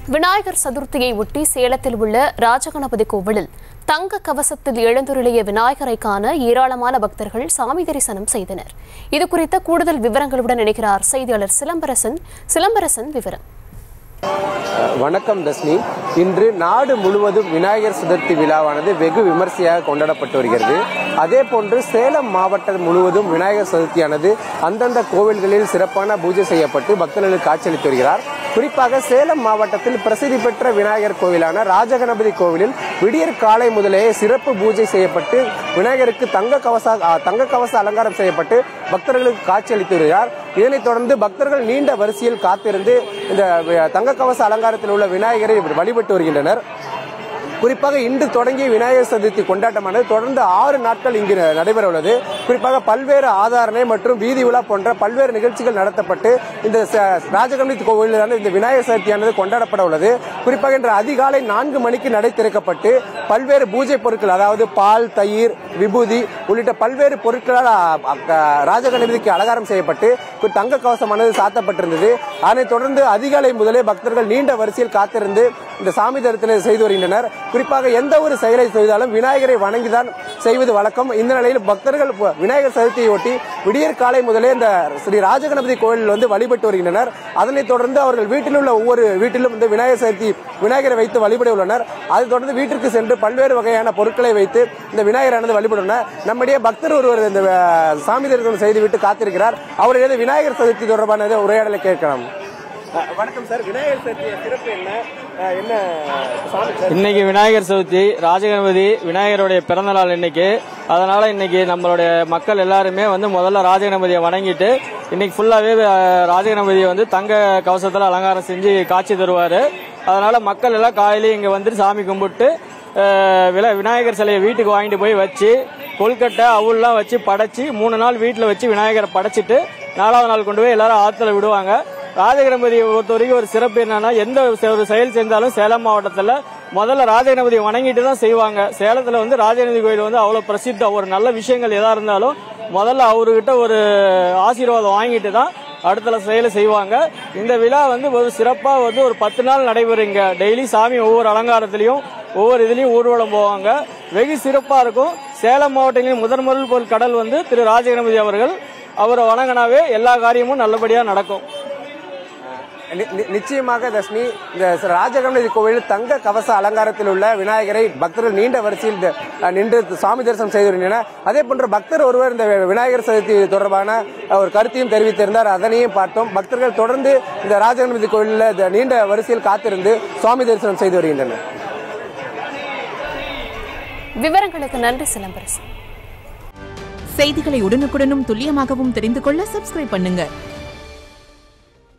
விநாயகர் சதுர்த்தியை ஒட்டி சேலத்தில் உள்ள ராஜகணபதி கோவிலில் தங்க கவசத்தில் எழுந்துருளிய விநாயகரை காண ஏராளமான பக்தர்கள் சாமி தரிசனம் செய்தனர் இது குறித்த கூடுதல் விவரங்களுடன் இணைக்கிறார் செய்தியாளர் சிலம்பரசன் சிலம்பரசன் விவரம் வணக்கம் தஸ்னி இன்று நாடு முழுவதும் விநாயகர் சதுர்த்தி விழாவானது வெகு விமர்சையாக கொண்டாடப்பட்டு வருகிறது அதே போன்று சேலம் மாவட்டம் முழுவதும் விநாயகர் சதுர்த்தியானது அந்தந்த கோவில்களில் சிறப்பான பூஜை செய்யப்பட்டு பக்தர்களுக்கு காட்சியளித்து வருகிறார் குறிப்பாக சேலம் மாவட்டத்தில் பிரசித்தி பெற்ற விநாயகர் கோவிலான ராஜகணபதி கோவிலில் விடியற் காலை முதலே சிறப்பு பூஜை செய்யப்பட்டு விநாயகருக்கு தங்க கவச ஆ, தங்க கவச அலங்காரம் செய்யப்பட்டு பக்தர்களுக்கு காட்சியளித்து வருகிறார் இதனைத் தொடர்ந்து பக்தர்கள் நீண்ட வரிசையில் காத்திருந்து இந்த வி- தங்க கவச அலங்காரத்தில் உள்ள விநாயகரை வழிபட்டு வருகின்றனர் குறிப்பாக இன்று தொடங்கிய விநாயகர் சதுர்த்தி கொண்டாட்டமானது தொடர்ந்து ஆறு நாட்கள் இங்கு ந- நடைபெற உள்ளது குறிப்பாக பல்வேறு ஆதாரணை மற்றும் வீதி விழா போன்ற பல்வேறு நிகழ்ச்சிகள் நடத்தப்பட்டு இந்த ச- ராஜகணபதி கோவிலில் இந்த விநாயகர் சதுர்த்தியானது கொண்டாடப்பட உள்ளது குறிப்பாக இன்று அதிகாலை நான்கு மணிக்கு நடை திறக்கப்பட்டு பல்வேறு பூஜை பொருட்கள் அதாவது பால் தயிர் விபூதி உள்ளிட்ட பல்வேறு பொருட்களால் அ- அ- ராஜகணபதிக்கு அலங்காரம் செய்யப்பட்டு ஒரு தங்க கவசமானது சாத்தப்பட்டிருந்தது அதனைத் தொடர்ந்து அதிகாலை முதலே பக்தர்கள் நீண்ட வரிசையில் காத்திருந்து இந்த சாமி தரிசனம் செய்து வருகின்றனர் குறிப்பாக எந்த ஒரு செயலை செய்தாலும் விநாயகரை வணங்கிதான் செய்வது வழக்கம் இந்த நிலையில் பக்தர்கள் ப- விநாயகர் சதுர்த்தியை ஒட்டி விடியற் காலை முதலே இந்த ஸ்ரீ ராஜகணபதி கோயிலில் வந்து வழிபட்டு வருகின்றனர் அதனைத் தொடர்ந்து அவர்கள் வீட்டில் உள்ள ஒவ்வொரு வீட்டிலும் இந்த விநாயகர் சதுர்த்தி விநாயகரை வைத்து வழிபட உள்ளனர் அதைத் தொடர்ந்து வீட்டிற்கு சென்று பல்வேறு வகையான பொருட்களை வைத்து இந்த விநாயகரானது வழிபடுனர் நம்முடைய பக்தர் ஒருவர் இந்த அஹ், சாமி தரிசனம் செய்துவிட்டு காத்திருக்கிறார் அவருடைய விநாயகர் சதுர்த்தி தொடர்பான உரையாடலை கேட்கலாம் அஹ், வணக்கம் சார் விநாயகர் சதுர்த்தி சிறப்பு என்ன அஹ், என்ன சாமி சார் இன்னைக்கு விநாயகர் சதுர்த்தி ராஜகணபதி விநாயகருடைய பிறந்த நாள் இன்னைக்கு அதனால இன்னைக்கு நம்மளுடைய மக்கள் எல்லாருமே வந்து முதல்ல ராஜகணபதியை வணங்கிட்டு இன்னைக்கு ஃபுல்லாவே அஹ், ராஜகணபதியை வந்து தங்க கவசத்துல அலங்காரம் செஞ்சு காட்சி தருவாரு அதனால மக்கள் எல்லாம் காலையில இங்க வந்துட்டு சாமி கும்பிட்டு அஹ், வில- விநாயகர் சிலையை வீட்டுக்கு வாங்கிட்டு போய் வச்சு கொல்கட்டை அவுல்லாம் வச்சு படைச்சு மூணு நாள் வீட்டில் வச்சு விநாயகரை படைச்சிட்டு நாலாவது நாள் கொண்டு போய் எல்லாரும் ஆத்துல விடுவாங்க ராஜகணபதியை பொறுத்த வரைக்கும் ஒரு சிறப்பு என்னன்னா எந்த ஒரு செயல் செஞ்சாலும் சேலம் மாவட்டத்தில் முதல்ல ராஜகணபதியை வணங்கிட்டு தான் செய்வாங்க சேலத்தில் வந்து ராஜகணபதி கோயில் வந்து அவ்வளோ பிரசித்தம் ஒரு நல்ல விஷயங்கள் எதா இருந்தாலும் முதல்ல அவர்கிட்ட ஒரு ஆசீர்வாதம் வாங்கிட்டு தான் அடுத்த செயலை செய்வாங்க இந்த விழா வந்து ஒரு சிறப்பாக வந்து ஒரு பத்து நாள் நடைபெறுங்க டெய்லி சாமி ஒவ்வொரு அலங்காரத்திலையும் ஒவ்வொரு இதுலையும் ஊர்வலம் போவாங்க வெகு சிறப்பாக இருக்கும் சேலம் மாவட்டங்களின் முதன் முதல் பொருள் கடல் வந்து திரு ராஜகணபதி அவர்கள் அவரை வணங்கினாவே எல்லா காரியமும் நல்லபடியாக நடக்கும் நி- நி- நிச்சயமாக தர்ஷினி இந்த ராஜகணபதி கோவில் தங்க கவச அலங்காரத்தில் உள்ள விநாயகரை பக்தர்கள் நீண்ட வரிசையில் த- அஹ் நின்று சாமி தரிசனம் செய்து வருகின்றனர் அதே போன்ற பக்தர் ஒருவர் இந்த விநாயகர் சதுர்த்தி தொடர்பான அஹ், ஒரு கருத்தையும் தெரிவித்திருந்தார் அதனையும் பார்த்தோம் பக்தர்கள் தொடர்ந்து இந்த ராஜகணபதி கோவிலில் இந்த நீண்ட வரிசையில் காத்திருந்து சுவாமி தரிசனம் செய்து வருகின்றனர் விவரங்களுக்கு நன்றி சிலம்பரசன் செய்திகளை உடனுக்குடனும் துல்லியமாகவும் தெரிந்து கொள்ள சப்ஸ்கிரைப் பண்ணுங்க